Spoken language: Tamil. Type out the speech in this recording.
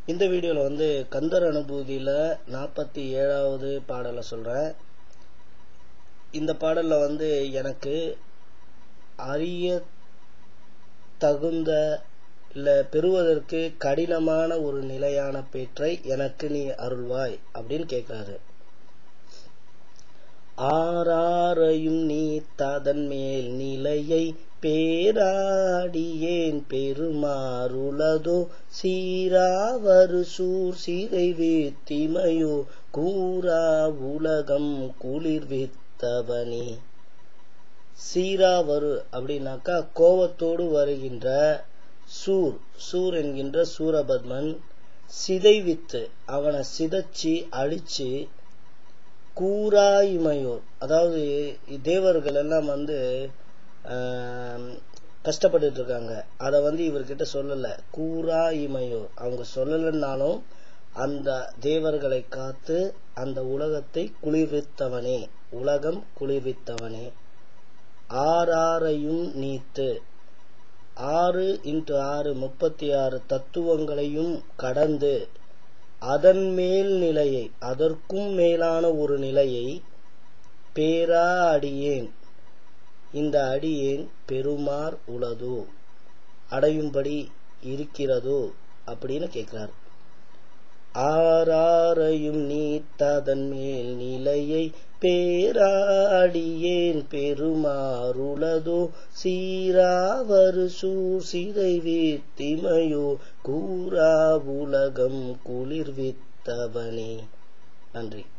இந்த வீடியோவில் வந்து கந்தர் அனுபூதியில் நாற்பத்தி ஏழாவது பாடலை சொல்கிறேன் இந்த பாடலில் வந்து எனக்கு அறிய தகுந்த இல்லை பெறுவதற்கு கடினமான ஒரு நிலையான பேற்றை எனக்கு நீ அருள்வாய் அப்படின்னு கேட்குறாரு ஆறாரையும் நீ ததன் மேல் நிலையை பேராடியேன் பெருமாறுளதோ சீராவரு சூர் சிதைவு திமையோ கூறா உலகம் குளிர்வித்தவனே சீராவரு அப்படின்னாக்கா கோவத்தோடு வருகின்ற சூர் சூர் என்கின்ற சூரபத்மன் சிதைவித்து அவனை சிதைச்சி அழிச்சு கூராய்மையோர் அதாவது தேவர்கள் எல்லாம் வந்து கஷ்டப்பட்டுட்டு இருக்காங்க அதை வந்து இவர்கிட்ட சொல்லல கூரா இமையோர் அவங்க சொல்லலைன்னாலும் அந்த தேவர்களை காத்து அந்த உலகத்தை குளிர்வித்தவனே உலகம் குளிர்வித்தவனே ஆறாரையும் நீத்து ஆறு இன்ட்டு ஆறு முப்பத்தி ஆறு தத்துவங்களையும் கடந்து அதன் மேல் நிலையை அதற்கும் மேலான ஒரு நிலையை பேரா அடியேன் இந்த அடியேன் பெருமார் உளதோ அடையும்படி இருக்கிறதோ அப்படின்னு கேட்கிறார் ஆறாரையும் நீத்ததன் மேல் நிலையை பேராடியேன் பெருமாறுளதோ சீராவரு சூர் சிதைவே திமையோ கூறா உலகம் குளிர்வித்தவனே நன்றி